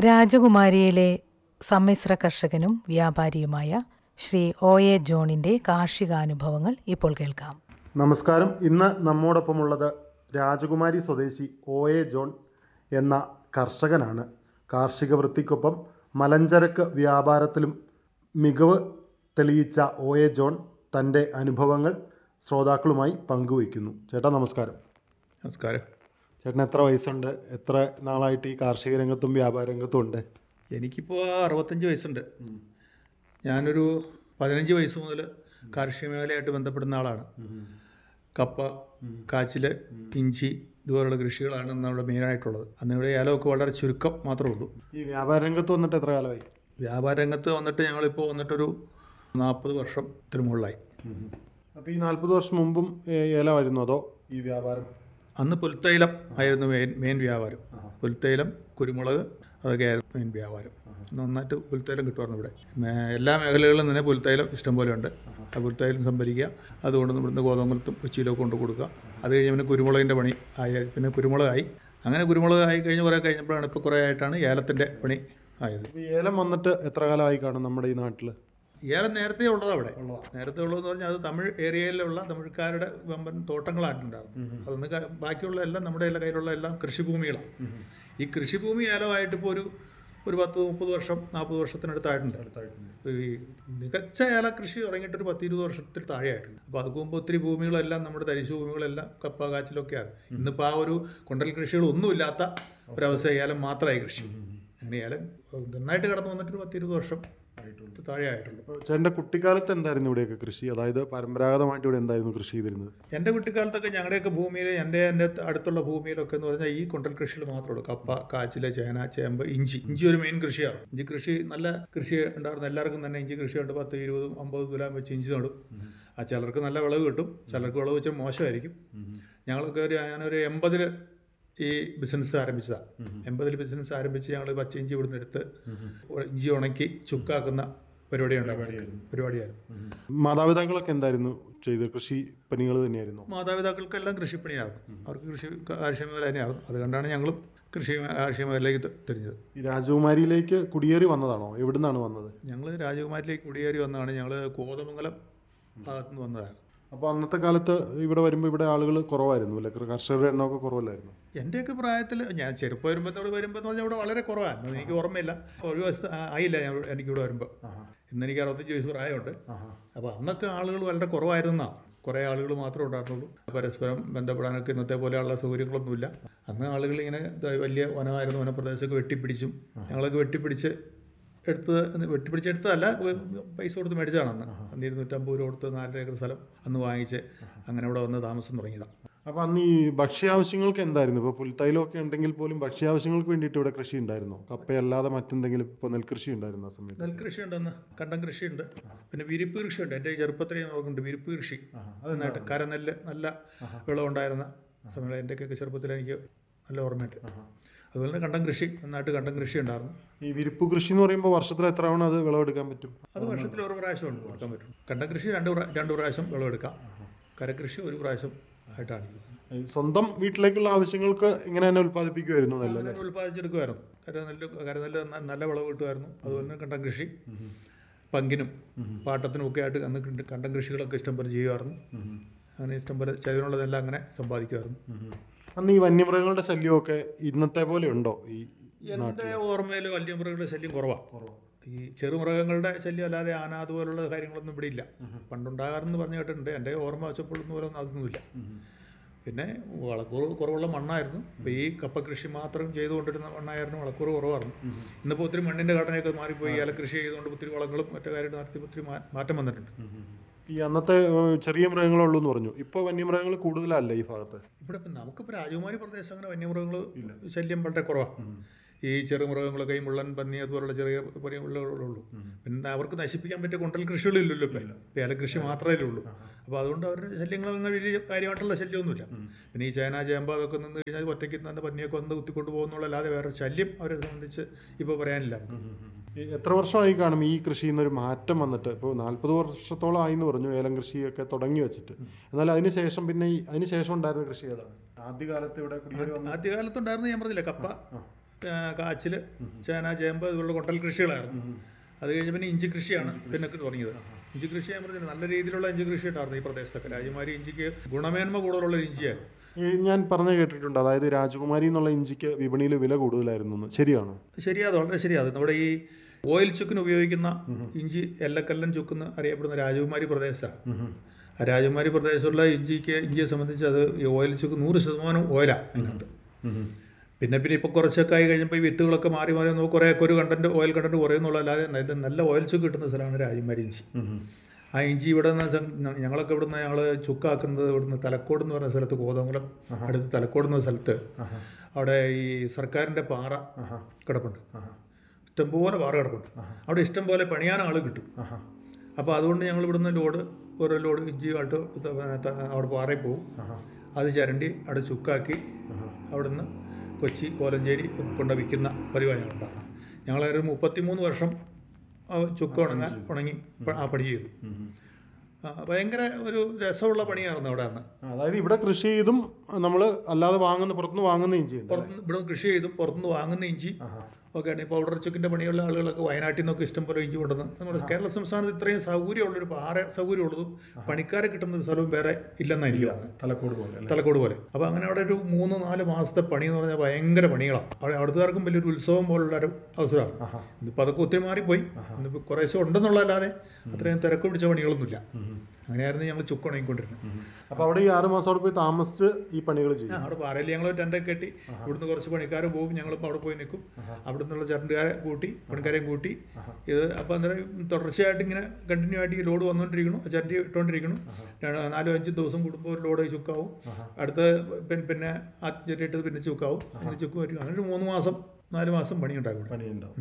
രാജകുമാരിയിലെ സമ്മിശ്ര കർഷകനും വ്യാപാരിയുമായ ശ്രീ ഒ എ ജോണിന്റെ കാർഷികാനുഭവങ്ങൾ ഇപ്പോൾ കേൾക്കാം നമസ്കാരം ഇന്ന് നമ്മോടൊപ്പമുള്ളത് രാജകുമാരി സ്വദേശി ഒ എ ജോൺ എന്ന കർഷകനാണ് കാർഷിക വൃത്തിക്കൊപ്പം മലഞ്ചരക്ക് വ്യാപാരത്തിലും മികവ് തെളിയിച്ച ഒ എ ജോൺ തൻ്റെ അനുഭവങ്ങൾ ശ്രോതാക്കളുമായി പങ്കുവയ്ക്കുന്നു ചേട്ടാ നമസ്കാരം നമസ്കാരം ചേട്ടന് എത്ര വയസ്സുണ്ട് എത്ര നാളായിട്ട് ഈ കാർഷിക രംഗത്തും വ്യാപാര രംഗത്തും ഉണ്ട് എനിക്കിപ്പോൾ അറുപത്തഞ്ച് വയസ്സുണ്ട് ഞാനൊരു പതിനഞ്ച് വയസ്സ് മുതൽ കാർഷിക മേഖലയായിട്ട് ബന്ധപ്പെടുന്ന ആളാണ് കപ്പ കാച്ചിൽ ഇഞ്ചി ഇതുപോലുള്ള കൃഷികളാണ് നമ്മുടെ മെയിനായിട്ടുള്ളത് അന്ന് ഇവിടെ ഏലമൊക്കെ വളരെ ചുരുക്കം മാത്രമേ ഉള്ളൂ ഈ വ്യാപാര രംഗത്ത് വന്നിട്ട് എത്ര കാലമായി വ്യാപാര രംഗത്ത് വന്നിട്ട് ഞങ്ങളിപ്പോൾ വന്നിട്ടൊരു നാൽപ്പത് വർഷത്തിന് മുകളിലായി അപ്പോൾ ഈ നാൽപ്പത് വർഷം മുമ്പും ഏ- ഏലമായിരുന്നു അതോ ഈ വ്യാപാരം അന്ന് പുൽത്തൈലം ആയിരുന്നു മെയിൻ മെയിൻ വ്യാപാരം പുൽത്തൈലം കുരുമുളക് അതൊക്കെയായിരുന്നു മെയിൻ വ്യാപാരം നന്നായിട്ട് പുൽത്തൈലം കിട്ടുമായിരുന്നു ഇവിടെ മേ- എല്ലാ മേഖലകളിലും തന്നെ പുൽത്തൈലം ഇഷ്ടംപോലെ ഉണ്ട് ആ പുൽത്തൈലം സംഭരിക്കുക അതുകൊണ്ട് ഇവിടുന്ന് ഗോതമ്പലത്തും കൊച്ചിയിലൊക്കെ കൊണ്ട് കൊടുക്കുക അത് കഴിഞ്ഞ് പിന്നെ കുരുമുളകിൻ്റെ പണി ആയി പിന്നെ കുരുമുളകായി അങ്ങനെ കുരുമുളക് ആയി കഴിഞ്ഞ് കുറേ കഴിഞ്ഞപ്പോഴാണ് ഇപ്പോൾ കുറേ ആയിട്ടാണ് ഏലത്തിൻ്റെ പണി ആയത് ഈ ഏലം വന്നിട്ട് എത്ര കാലമായി കാണും നമ്മുടെ ഈ നാട്ടിൽ ഏലം നേരത്തെ ഉള്ളത് അവിടെ നേരത്തെ ഉള്ളതെന്ന് പറഞ്ഞാൽ അത് തമിഴ് ഏരിയയിലുള്ള തമിഴ്ക്കാരുടെ വമ്പൻ തോട്ടങ്ങളായിട്ടുണ്ടായിരുന്നു അതൊന്ന് ക- ബാക്കിയുള്ള എല്ലാം നമ്മുടെ എല്ലാ കയ്യിലുള്ള എല്ലാം കൃഷിഭൂമികളാണ് ഈ കൃഷിഭൂമി ഏലമായിട്ട് ഇപ്പോൾ ഒരു ഒരു പത്ത് മുപ്പത് വർഷം നാൽപ്പത് വർഷത്തിനടുത്തായിട്ടുണ്ട് ഈ മികച്ച ഏല കൃഷി തുടങ്ങിയിട്ട് ഒരു പത്ത് ഇരുപത് വർഷത്തിൽ താഴെയായിട്ടുണ്ട് അപ്പോൾ അത് മുമ്പ് ഒത്തിരി ഭൂമികളെല്ലാം നമ്മുടെ തരിശു ഭൂമികളെല്ലാം കപ്പ കാച്ചിലൊക്കെയാണ് ഇന്നിപ്പോൾ ആ ഒരു കൊണ്ടൽ കൃഷികളൊന്നുമില്ലാത്ത ഒരവസ്ഥ ഏലം മാത്രമായി കൃഷി അങ്ങനെ ഏലം നന്നായിട്ട് കടന്നു വന്നിട്ട് ഒരു പത്ത് ഇരുപത് വർഷം താഴെ ആയിട്ടുള്ളൂ ചേട്ടൻ്റെ കുട്ടിക്കാലത്ത് എന്തായിരുന്നു ഇവിടെയൊക്കെ കൃഷി അതായത് പരമ്പരാഗതമായിട്ട് ഇവിടെ എന്തായിരുന്നു കൃഷി ചെയ്തിരുന്നത് എൻ്റെ കുട്ടിക്കാലത്തൊക്കെ ഞങ്ങളുടെയൊക്കെ ഭൂമിയിൽ എൻ്റെ എൻ്റെ അടുത്തുള്ള ഭൂമിയിലൊക്കെ എന്ന് പറഞ്ഞാൽ ഈ കൊണ്ടൽ കൃഷികൾ മാത്രമേ ഉള്ളൂ കപ്പ കാച്ചില് ചേന ചേമ്പ് ഇഞ്ചി ഇഞ്ചി ഒരു മെയിൻ കൃഷിയാണ് ഇഞ്ചി കൃഷി നല്ല കൃഷി ഉണ്ടായിരുന്നു എല്ലാവർക്കും തന്നെ ഇഞ്ചി കൃഷിയുണ്ട് പത്ത് ഇരുപതും അമ്പതും തുലാം വെച്ച് ഇഞ്ചി നടും ആ ചിലർക്ക് നല്ല വിളവ് കിട്ടും ചിലർക്ക് വിളവ് വെച്ചാൽ മോശമായിരിക്കും ഞങ്ങളൊക്കെ ഒരു ഞാനൊരു എൺപതിൽ ഈ ബിസിനസ് ആരംഭിച്ചതാണ് എൺപതിൽ ബിസിനസ് ആരംഭിച്ച് ഞങ്ങൾ പച്ച ഇഞ്ചി ഇവിടുന്ന് എടുത്ത് ഇഞ്ചി ഉണക്കി ചുക്കാക്കുന്ന പരിപാടിയുണ്ട് പരിപാടിയായിരുന്നു മാതാപിതാക്കളൊക്കെ എന്തായിരുന്നു ചെയ്ത് കൃഷി പണികൾ തന്നെയായിരുന്നു മാതാപിതാക്കൾക്കെല്ലാം കൃഷിപ്പണിയാകും അവർക്ക് കൃഷി കാർഷിക മേഖല തന്നെയാകും അതുകൊണ്ടാണ് ഞങ്ങളും കൃഷി കാർഷിക മേഖലയിലേക്ക് തി- തിരിഞ്ഞത് ഈ രാജകുമാരിയിലേക്ക് കുടിയേറി വന്നതാണോ എവിടുന്നാണ് വന്നത് ഞങ്ങൾ രാജകുമാരിലേക്ക് കുടിയേറി വന്നതാണ് ഞങ്ങൾ കോതമംഗലം ഭാഗത്തു നിന്ന് വന്നതാണ് അപ്പോൾ അന്നത്തെ കാലത്ത് ഇവിടെ വരുമ്പോൾ ഇവിടെ ആളുകൾ കുറവായിരുന്നു അല്ലെ കർഷകരുടെ എണ്ണമൊക്കെ കുറവല്ലായിരുന്നു എൻ്റെയൊക്കെ പ്രായത്തിൽ ഞാൻ ചെറുപ്പം വരുമ്പോഴത്തോട് വരുമ്പോൾ എന്ന് പറഞ്ഞാൽ ഇവിടെ വളരെ കുറവാണ് എനിക്ക് ഓർമ്മയില്ല ഒരു വയസ്സ് ആ- ആയില്ല ഞാൻ എനിക്കിവിടെ വരുമ്പോൾ ഇന്ന് എനിക്ക് അറുപത്തഞ്ച് വയസ്സ് പ്രായമുണ്ട് അപ്പോൾ അന്നൊക്കെ ആളുകൾ വളരെ കുറവായിരുന്നാണ് കുറേ ആളുകൾ മാത്രമേ ഉണ്ടായിരുന്നുള്ളൂ പരസ്പരം ബന്ധപ്പെടാനൊക്കെ ഇന്നത്തെ പോലെയുള്ള സൗകര്യങ്ങളൊന്നുമില്ല അന്ന് ആളുകൾ ഇങ്ങനെ ദ- വലിയ വനമായിരുന്നു വനപ്രദേശമൊക്കെ വെട്ടിപ്പിടിച്ചും ഞങ്ങളൊക്കെ വെട്ടിപ്പിടിച്ച് എടുത്ത് വെട്ടിപ്പിടിച്ചെടുത്തതല്ല പൈസ കൊടുത്ത് മേടിച്ചതാണ് അന്ന് അന്ന് ഇരുന്നൂറ്റമ്പത് രൂപ കൊടുത്ത് നാലര ഏക്കർ സ്ഥലം അന്ന് വാങ്ങിച്ച് അങ്ങനെ ഇവിടെ വന്ന് താമസം തുടങ്ങിയതാണ് അപ്പോൾ അന്ന് ഈ ഭക്ഷ്യാവശ്യങ്ങൾക്ക് എന്തായിരുന്നു ഇപ്പോൾ പുൽത്തൈലമൊക്കെ ഉണ്ടെങ്കിൽ പോലും ഭക്ഷ്യാവശ്യങ്ങൾക്ക് വേണ്ടിയിട്ട് ഇവിടെ കൃഷി ഉണ്ടായിരുന്നോ കപ്പയല്ലാതെ മറ്റെന്തെങ്കിലും ഇപ്പോൾ നെൽകൃഷി ഉണ്ടായിരുന്നു ആ സമയത്ത് നെൽകൃഷി ഉണ്ടെന്ന് കണ്ടം കൃഷിയുണ്ട് പിന്നെ വിരിപ്പ് കൃഷിയുണ്ട് എൻ്റെ ചെറുപ്പത്തിലേ നോക്കുന്നുണ്ട് വിരിപ്പ് കൃഷി നന്നായിട്ട് കരനെല്ല് നല്ല വിളവുണ്ടായിരുന്ന സമയം എൻ്റെയൊക്കെ ചെറുപ്പത്തിൽ എനിക്ക് നല്ല ഓർമ്മയുണ്ട് അതുപോലെ തന്നെ കണ്ടം കൃഷി നന്നായിട്ട് കണ്ടം കൃഷി ഉണ്ടായിരുന്നു ഈ വിരിപ്പ് കൃഷി എന്ന് പറയുമ്പോൾ വർഷത്തിൽ എത്ര തവണ അത് വിളവെടുക്കാൻ പറ്റും അത് വർഷത്തിൽ ഒരു പ്രാവശ്യം ഉണ്ട് കൊടുക്കാൻ പറ്റും കണ്ടം കൃഷി രണ്ട് പ്രാ- രണ്ട് പ്രാവശ്യം വിളവെടുക്കാം കരകൃഷി ഒരു പ്രാവശ്യം ആയിട്ടാണ് ചെയ്യുന്നത് ഈ സ്വന്തം വീട്ടിലേക്കുള്ള ആവശ്യങ്ങൾക്ക് ഇങ്ങനെ തന്നെ ഉൽപ്പാദിപ്പിക്കുമായിരുന്നു നെല്ല് അങ്ങനെ ഉൽപ്പാദിച്ചെടുക്കുമായിരുന്നു കരനെല്ല് കരനെല്ല് ന- നല്ല വിളവ് കിട്ടുമായിരുന്നു അതുപോലെ തന്നെ കണ്ടം കൃഷി പങ്കിനും പാട്ടത്തിനും ഒക്കെ ആയിട്ട് അന്ന് കണ്ട- കണ്ടം കൃഷികളൊക്കെ ഇഷ്ടംപോലെ ചെയ്യുമായിരുന്നു അങ്ങനെ ഇഷ്ടംപോലെ ചെലവിനുള്ളതെല്ലാം അങ്ങനെ സമ്പാദിക്കുമായിരുന്നു അന്ന് ഈ വന്യമൃഗങ്ങളുടെ ശല്യമൊക്കെ ഇന്നത്തെ പോലെ ഉണ്ടോ ഈ എൻ്റെ ഓർമ്മയിൽ വന്യമൃഗങ്ങളുടെ ശല്യം കുറവാണ് ഈ ചെറുമൃഗങ്ങളുടെ ശല്യം അല്ലാതെ ആന അതുപോലുള്ള കാര്യങ്ങളൊന്നും ഇവിടെ ഇല്ല പണ്ടുണ്ടാകാറെന്ന് പറഞ്ഞു കേട്ടിട്ടുണ്ട് എൻ്റെ ഓർമ്മ വെച്ചപ്പോഴൊന്നും പോലെ അതൊന്നുമില്ല പിന്നെ വളക്കൂറ് കുറവുള്ള മണ്ണായിരുന്നു അപ്പോൾ ഈ കപ്പ കൃഷി മാത്രം ചെയ്തുകൊണ്ടിരുന്ന മണ്ണായിരുന്നു വളക്കൂറ് കുറവായിരുന്നു ഇന്നിപ്പോൾ ഒത്തിരി മണ്ണിൻ്റെ ഘടനയൊക്കെ മാറിപ്പോയി ഏലകൃഷി ചെയ്തുകൊണ്ട് ഒത്തിരി വളങ്ങളും മറ്റു കാര്യങ്ങൾ നടത്തി ഒത്തിരി മാ- മാറ്റം വന്നിട്ടുണ്ട് ഈ അന്നത്തെ ഏഹ്, ചെറിയ മൃഗങ്ങളുള്ളൂ എന്ന് പറഞ്ഞു ഇപ്പോൾ വന്യമൃഗങ്ങൾ കൂടുതലല്ലേ ഈ ഭാഗത്ത് ഇവിടെ ഇപ്പം നമുക്കിപ്പോൾ രാജകുമാരി പ്രദേശം അങ്ങനെ വന്യമൃഗങ്ങൾ ശല്യം വളരെ കുറവാണ് ഈ ചെറുമൃഗങ്ങളൊക്കെ ഈ മുള്ളൻ പന്നി അതുപോലുള്ള ചെറിയ മൃഗങ്ങളുള്ളൂ പിന്നെ അവർക്ക് നശിപ്പിക്കാൻ പറ്റിയ കൊണ്ടൽ കൃഷികളില്ലല്ലോ ഇപ്പം ഇപ്പം ഏലകൃഷി മാത്രമേ ഉള്ളൂ അപ്പോൾ അതുകൊണ്ട് അവരുടെ ശല്യങ്ങളൊന്നും വലിയ കാര്യമായിട്ടുള്ള ശല്യമൊന്നുമില്ല പിന്നെ ഈ ചേന ചേമ്പ് അതൊക്കെ നിന്ന് കഴിഞ്ഞാൽ ഒറ്റയ്ക്ക് തന്നെ പന്നിയൊക്കെ വന്ന് കുത്തിക്കൊണ്ട് പോകുന്നുള്ളല്ലാതെ വേറെ ശല്യം അവരെ സംബന്ധിച്ച് ഇപ്പോൾ പറയാനില്ല നമുക്ക് ഈ എത്ര വർഷമായി കാണും ഈ കൃഷിയിൽ നിന്നൊരു മാറ്റം വന്നിട്ട് ഇപ്പോൾ നാൽപ്പത് വർഷത്തോളം ആയി എന്ന് പറഞ്ഞു ഏലം കൃഷിയൊക്കെ തുടങ്ങി വെച്ചിട്ട് എന്നാൽ അതിന് ശേഷം പിന്നെ ഈ അതിന് ശേഷം ഉണ്ടായിരുന്ന കൃഷി ഏതാണ് ആദ്യകാലത്ത് ഇവിടെ കുടിയേറി വന്ന ആദ്യകാലത്തുണ്ടായിരുന്നു ഞാൻ പറഞ്ഞില്ല കപ്പ ആ, കാച്ചിൽ ചേന ചേമ്പ് ഇതുപോലുള്ള കൊട്ടൽ കൃഷികളായിരുന്നു അത് കഴിഞ്ഞ് പിന്നെ ഇഞ്ചി കൃഷിയാണ് പിന്നെ തുടങ്ങിയത് ഇഞ്ചി കൃഷി ഞാൻ പറഞ്ഞില്ല നല്ല രീതിയിലുള്ള ഇഞ്ചി കൃഷി ഉണ്ടായിരുന്നു ഈ പ്രദേശത്തൊക്കെ രാജകുമാരി ഇഞ്ചിക്ക് ഗുണമേന്മ കൂടുതലുള്ള ഒരു ഇഞ്ചിയായിരുന്നു ഈ ഞാൻ പറഞ്ഞു കേട്ടിട്ടുണ്ട് അതായത് രാജകുമാരി എന്നുള്ള ഇഞ്ചിക്ക് വിപണിയിൽ വില കൂടുതലായിരുന്നു എന്ന് ശരിയാണോ ശരിയാ അത് വളരെ ശരിയാ അത് നമ്മുടെ ഈ ഓയിൽ ചുക്കിന് ഉപയോഗിക്കുന്ന ഇഞ്ചി എല്ലക്കല്ലൻ ചുക്കെന്ന് അറിയപ്പെടുന്ന രാജകുമാരി പ്രദേശമാണ് ആ രാജകുമാരി പ്രദേശത്തുള്ള ഇഞ്ചിക്ക് ഇഞ്ചിയെ സംബന്ധിച്ച് അത് ഈ ഓയിൽ ചുക്ക് നൂറ് ശതമാനം ഓയിലാണ് അതിനകത്ത് പിന്നെ പിന്നെ ഇപ്പോൾ കുറച്ചൊക്കെ ആയി കഴിയുമ്പോൾ ഈ വിത്തുകളൊക്കെ മാറി മാറി നമുക്ക് കുറേ ഒരു കണ്ടന്റ് ഓയിൽ കണ്ടന്റ് കുറയുന്നുള്ളതല്ലാതെ ഇത് നല്ല ഓയിൽ ചുക്ക് കിട്ടുന്ന സ്ഥലമാണ് രാജകുമാരി ഇഞ്ചി ആ ഇഞ്ചി ഇവിടെ നിന്ന് സം- ഞ- ഞങ്ങളൊക്കെ ഇവിടുന്ന് ഞങ്ങൾ ചുക്കാക്കുന്നത് ഇവിടുന്ന് തലക്കോട് എന്ന് പറഞ്ഞ സ്ഥലത്ത് കോതമംഗലം അടുത്ത് തലക്കോട് എന്ന സ്ഥലത്ത് അവിടെ ഈ സർക്കാരിൻ്റെ പാറ കിടപ്പുണ്ട് ഇഷ്ടംപോലെ പാറ കിടപ്പുണ്ട് അവിടെ ഇഷ്ടം പോലെ പണിയാൻ ആൾ കിട്ടും അപ്പോൾ അതുകൊണ്ട് ഞങ്ങൾ ഇവിടുന്ന് ലോഡ് ഓരോ ലോഡ് ഇഞ്ചിയായിട്ട് ത- ത- അവിടെ പാറയിൽ പോകും അത് ചരണ്ടി അവിടെ ചുക്കാക്കി അവിടുന്ന് കൊച്ചി കോലഞ്ചേരി കൊണ്ട് വിൽക്കുന്ന പതിവാണ് ഞങ്ങളുണ്ടാകുന്നത് ഞങ്ങളൊരു മുപ്പത്തിമൂന്ന് വർഷം ആ ചുക്ക് ഉണങ്ങാൻ ഉണങ്ങി പ- ആ പണി ചെയ്തു ആ, ഭയങ്കര ഒരു രസമുള്ള പണിയായിരുന്നു അവിടെ അന്ന് അതായത് ഇവിടെ കൃഷി ചെയ്തും നമ്മൾ അല്ലാതെ വാങ്ങുന്ന പുറത്തുനിന്ന് വാങ്ങുന്ന ഇഞ്ചി ഉണ്ട് പുറത്ത് ഇവിടെ കൃഷി ചെയ്തും പുറത്തുനിന്ന് വാങ്ങുന്ന ഇഞ്ചി ഒക്കെയാണ് ഈ പൗഡർ ചുക്കിൻ്റെ പണിയുള്ള ആളുകളൊക്കെ വയനാട്ടിൽ നിന്നൊക്കെ ഇഷ്ടം പോലെ ഇഞ്ചി കൊണ്ടുവന്ന് നമ്മുടെ കേരള സംസ്ഥാനത്ത് ഇത്രയും സൗകര്യമുള്ളൊരു പാറ സൗകര്യമുള്ളതും പണിക്കാരെ കിട്ടുന്ന ഒരു സ്ഥലവും വേറെ ഇല്ലെന്നാണ് എനിക്ക് തോന്നുന്നത് തലക്കോട് പോലെ അല്ലേ? തലക്കോട് പോലെ അപ്പോൾ അങ്ങനെ അവിടെ ഒരു മൂന്ന് നാല് മാസത്തെ പണി എന്ന് പറഞ്ഞാൽ ഭയങ്കര പണികളാണ് അവിടെ അവിടുത്തുകാർക്കും വലിയൊരു ഉത്സവം പോലുള്ള ഒരു അവസരമാണ് ആഹാ. ഇന്നിപ്പോൾ അതൊക്കെ ഒത്തിരി മാറിപ്പോയി ഇന്നിപ്പോൾ കുറേശ്ശെ ഉണ്ടെന്നുള്ളതല്ലാതെ അത്രയും തിരക്ക് പിടിച്ച പണികളൊന്നുമില്ല അങ്ങനെയായിരുന്നു ഞങ്ങൾ ചുക്ക് ഉണങ്ങിക്കൊണ്ടിരുന്നത് അപ്പൊ അവിടെ ഈ ആറ് മാസം അവിടെ പോയി താമസിച്ച് ഈ പണികൾ ആ, ചെയ്യും അവിടെ പാറയിൽ ഞങ്ങൾ ടെൻ്റൊക്കെ കെട്ടി ഇവിടുന്ന് കുറച്ച് പണിക്കാർ പോകും ഞങ്ങളിപ്പോൾ അവിടെ പോയി നിൽക്കും അവിടെ നിന്നുള്ള ചരണ്ടുകാരെ കൂട്ടി പണിക്കാരെയും കൂട്ടി ഇത് അപ്പോൾ അന്നേരം തുടർച്ചയായിട്ട് ഇങ്ങനെ കണ്ടിന്യൂ ആയിട്ട് ഈ ലോഡ് വന്നുകൊണ്ടിരിക്കണം ചരണ്ടി ഇട്ടുകൊണ്ടിരിക്കണം രണ്ട് നാലും അഞ്ചും ദിവസം കൂടുമ്പോൾ ഒരു ലോഡ് ചുക്കാവും അടുത്ത പിന്നെ പിന്നെ ആ ചരട്ടിട്ടത് പിന്നെ ചുക്കാവും അങ്ങനെ ചുക്ക് വരും അങ്ങനെ ഒരു മൂന്ന് മാസം നാല് മാസം പണി ഉണ്ടാകും ഇവിടെ. പണിയുണ്ടാവും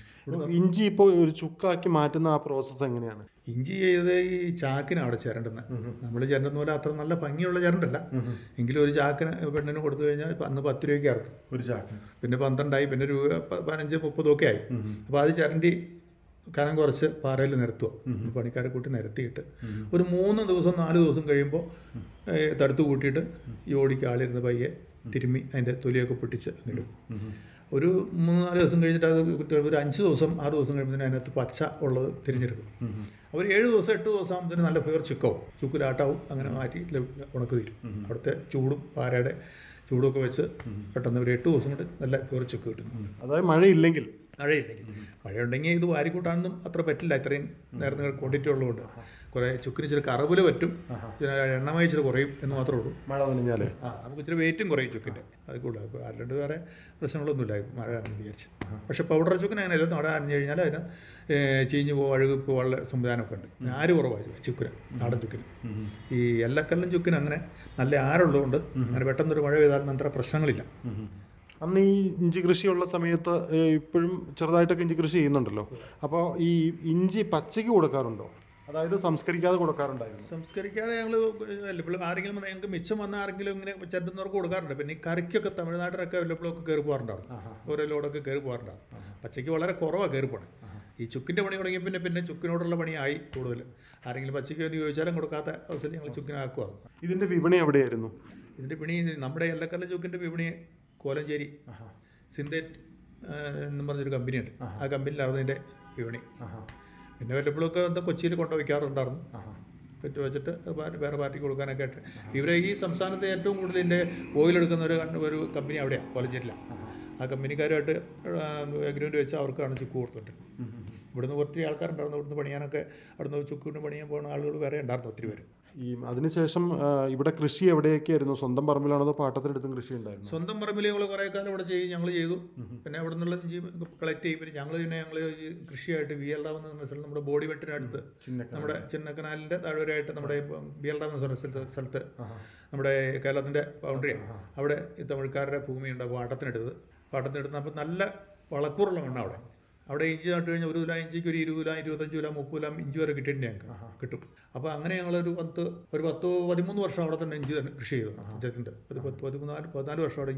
ഇഞ്ചി ഇപ്പോൾ ഒരു ചുക്കാക്കി മാറ്റുന്ന ആ പ്രോസസ്സ് എങ്ങനെയാണ് ഇഞ്ചി ചെയ്ത് ഈ ചാക്കിനാണ് അവിടെ ചിരണ്ടുന്നത് നമ്മൾ ചിരണ്ടുന്ന പോലെ അത്ര നല്ല ഭംഗിയുള്ള ചിരണ്ടല്ല എങ്കിലും ഒരു ചാക്കിന് പെണ്ണിന് കൊടുത്തു കഴിഞ്ഞാൽ ഇപ്പം അന്ന് പത്ത് രൂപയ്ക്ക് ഇറക്കും ഒരു ചാക്ക് പിന്നെ പന്ത്രണ്ടായി പിന്നെ രൂപ പ- പതിനഞ്ച് മുപ്പതും ഒക്കെ ആയി അപ്പോൾ അത് ചരണ്ടി കനം കുറച്ച് പാറയിൽ നിരത്തുക പണിക്കാരെ കൂട്ടി നിരത്തിയിട്ട് ഒരു മൂന്ന് ദിവസം നാല് ദിവസം കഴിയുമ്പോൾ തടുത്ത് കൂട്ടിയിട്ട് ഈ ഓടിക്ക് ആളിരുന്ന് പയ്യെ തിരുമ്മി അതിൻ്റെ തൊലിയൊക്കെ പൊട്ടിച്ച് ഇടും ഒരു മൂന്ന് നാല് ദിവസം കഴിഞ്ഞിട്ട് അത് കുത്തി- ഒരു അഞ്ച് ദിവസം ആ ദിവസം കഴിയുമ്പോൾ അതിനകത്ത് പച്ച ഉള്ളത് തിരിഞ്ഞെടുക്കും അവർ ഏഴ് ദിവസം എട്ട് ദിവസം ആകുമ്പോൾ നല്ല പേർ ചുക്കാവും ചുക്കിലാട്ടാവും അങ്ങനെ മാറ്റി ല- ഉണക്ക് തീരും അവിടുത്തെ ചൂടും പാരയുടെ ചൂടൊക്കെ വെച്ച് പെട്ടെന്ന് ഒരു എട്ട് ദിവസം കൊണ്ട് നല്ല പേർ ചുക്ക് കിട്ടുന്നുണ്ട് അതായത് മഴയില്ലെങ്കിൽ മഴയില്ലെങ്കിൽ മഴയുണ്ടെങ്കിൽ ഇത് വാരിക്കൂട്ടാനൊന്നും അത്ര പറ്റില്ല ഇത്രയും നേരത്തെ ക്വാണ്ടിറ്റി ഉള്ളതുകൊണ്ട് കുറേ ചുക്കിന് ഇച്ചിരി കറവില് പറ്റും പിന്നെ എണ്ണമയ ഇച്ചിരി കുറയും എന്ന് മാത്രമേ ഉള്ളൂ മഴ നനഞ്ഞാല് ആ നമുക്ക് ഇച്ചിരി വെയിറ്റും കുറയും ചുക്കിൻ്റെ അത് കൂടുതൽ അപ്പോൾ അല്ലാണ്ട് വേറെ പ്രശ്നങ്ങളൊന്നുമില്ല ഈ മഴ ആണെന്ന് വിചാരിച്ച് പക്ഷേ പൗഡർ ചുക്കിന് അങ്ങനെയല്ല മഴ നനഞ്ഞു കഴിഞ്ഞാൽ അതിന് ഏ, ചീഞ്ഞ് പോകും അഴുകിപ്പ് വളരെ സംവിധാനമൊക്കെ ഉണ്ട് പിന്നെ ആര് കുറവാണ് ചുക്കിന് നാടൻ ചുക്കിന് ഈ എല്ലക്കല്ലും ചുക്കിന് അങ്ങനെ നല്ല ആരുള്ളതുകൊണ്ട് അങ്ങനെ പെട്ടെന്നൊരു മഴ പെയ്താൽ അത്ര പ്രശ്നങ്ങളില്ല അന്ന് ഈ ഇഞ്ചി കൃഷിയുള്ള സമയത്ത് ഏഹ്, ഇപ്പോഴും ചെറുതായിട്ടൊക്കെ ഇഞ്ചി കൃഷി ചെയ്യുന്നുണ്ടല്ലോ അപ്പോൾ ഈ ഇഞ്ചി പച്ചയ്ക്ക് കൊടുക്കാറുണ്ടോ അതായത് സംസ്കരിക്കാതെ കൊടുക്കാറുണ്ടായിരുന്നു സംസ്കരിക്കാതെ ഞങ്ങൾ വല്ലപ്പോഴും ആരെങ്കിലും വന്ന് ഞങ്ങൾക്ക് മിച്ചം വന്ന ആരെങ്കിലും ഇങ്ങനെ ചെണ്ടുന്നവർക്ക് കൊടുക്കാറുണ്ട് പിന്നെ ഈ കറിക്കൊക്കെ തമിഴ്നാട്ടിലൊക്കെ വല്ലപ്പോഴൊക്കെ കയറി പോകാറുണ്ടാവും ഓരോ ലോഡൊക്കെ കയറി പോകാറുണ്ടാവും പച്ചയ്ക്ക് വളരെ കുറവാണ് കയറി പോണേ ഈ ചുക്കിൻ്റെ പണി തുടങ്ങിയ പിന്നെ പിന്നെ ചുക്കിനോടുള്ള പണിയായി കൂടുതൽ ആരെങ്കിലും പച്ചയ്ക്ക് വേണ്ടി ചോദിച്ചാലും കൊടുക്കാത്ത അവസരം ഞങ്ങൾ ചുക്കിനാക്കുക ഇതിന്റെ വിപണി എവിടെയായിരുന്നു ഇതിൻ്റെ പിണി നമ്മുടെ എല്ലക്കല്ല ചുക്കിൻ്റെ വിപണി കോലഞ്ചേരി സിന്തേറ്റ് എന്നും പറഞ്ഞൊരു കമ്പനിയുണ്ട് ആ കമ്പനിയിലായിരുന്നു ഇതിൻ്റെ വിപണി പിന്നെ വല്ലപ്പോഴൊക്കെ എന്താ കൊച്ചിയിൽ കൊണ്ടു വയ്ക്കാറുണ്ടായിരുന്നു പെറ്റ് വെച്ചിട്ട് വേറെ വേറെ പാർട്ടിക്ക് കൊടുക്കാനൊക്കെ ആയിട്ട് ഇവരെ ഈ സംസ്ഥാനത്തെ ഏറ്റവും കൂടുതൽ ഇതിൻ്റെ ഓയിൽ എടുക്കുന്ന ഒരു കണ്ട- ഒരു കമ്പനി അവിടെയാണ് കോലഞ്ചേരിലാണ് ആ കമ്പനിക്കാരുമായിട്ട് അഗ്രിമെൻ്റ് വെച്ച് അവർക്കാണ് ചുക്ക് കൊടുത്തിട്ടുണ്ട് ഇവിടുന്ന് ഒത്തിരി ആൾക്കാരുണ്ടായിരുന്നു ഇവിടുന്ന് പണിയാനൊക്കെ അവിടുന്ന് ചുക്കിന് പണിയാൻ പോകുന്ന ആളുകൾ വേറെ ഉണ്ടായിരുന്നു ഒത്തിരി പേര് ഈ അതിനുശേഷം ആ, ഇവിടെ കൃഷി എവിടെയൊക്കെയായിരുന്നു സ്വന്തം പറമ്പിലാണോ അതോ പാട്ടത്തിനെടുത്തും കൃഷി ഉണ്ടായിരുന്നു സ്വന്തം പറമ്പിൽ ഞങ്ങൾ കുറേ കാലം ഇവിടെ ചെയ്യും ഞങ്ങൾ ചെയ്തു പിന്നെ അവിടെ നിന്നുള്ള ഇഞ്ചി കളക്ട് ചെയ്യും പിന്നെ ഞങ്ങൾ പിന്നെ ഞങ്ങൾ കൃഷിയായിട്ട് വി എൽ ഡാം എന്ന് പറഞ്ഞ സ്ഥലം നമ്മുടെ ബോഡി വെട്ടിനടുത്ത് നമ്മുടെ ചിന്നക്കനാലിൻ്റെ താഴ്വരയായിട്ട് നമ്മുടെ ബി എൽ ഡാം എന്ന് പറഞ്ഞ സ്ഥലത്ത് സ്ഥലത്ത് നമ്മുടെ കേരളത്തിൻ്റെ ബൗണ്ടറിയാണ് അവിടെ ഈ തമിഴ്ക്കാരുടെ ഭൂമിയുണ്ട് പാട്ടത്തിനെടുത്തത് പാട്ടത്തിനെടുത്ത് അപ്പോൾ നല്ല വളക്കൂറുള്ള മണ്ണാണ് അവിടെ അവിടെ ഇഞ്ചി നട്ട് കഴിഞ്ഞാൽ ഒരു കിലോ ഇഞ്ചിക്ക് ഒരു ഇരുപത് കിലോ ഇരുപത്തഞ്ച് കിലോ മുപ്പത് കിലോ ഇഞ്ചി വരെ കിട്ടിയിട്ടുണ്ട് ഞങ്ങൾക്ക് കിട്ടും അപ്പോൾ അങ്ങനെ ഞങ്ങളൊരു പത്ത് ഒരു പത്ത് പതിമൂന്ന് വർഷം അവിടെ തന്നെ ഇഞ്ചി തന്നെ കൃഷി ചെയ്തു അദ്ദേഹത്തിൻ്റെ ഒരു പത്ത് പതിമൂന്നാല് പതിനാല് വർഷം അവിടെ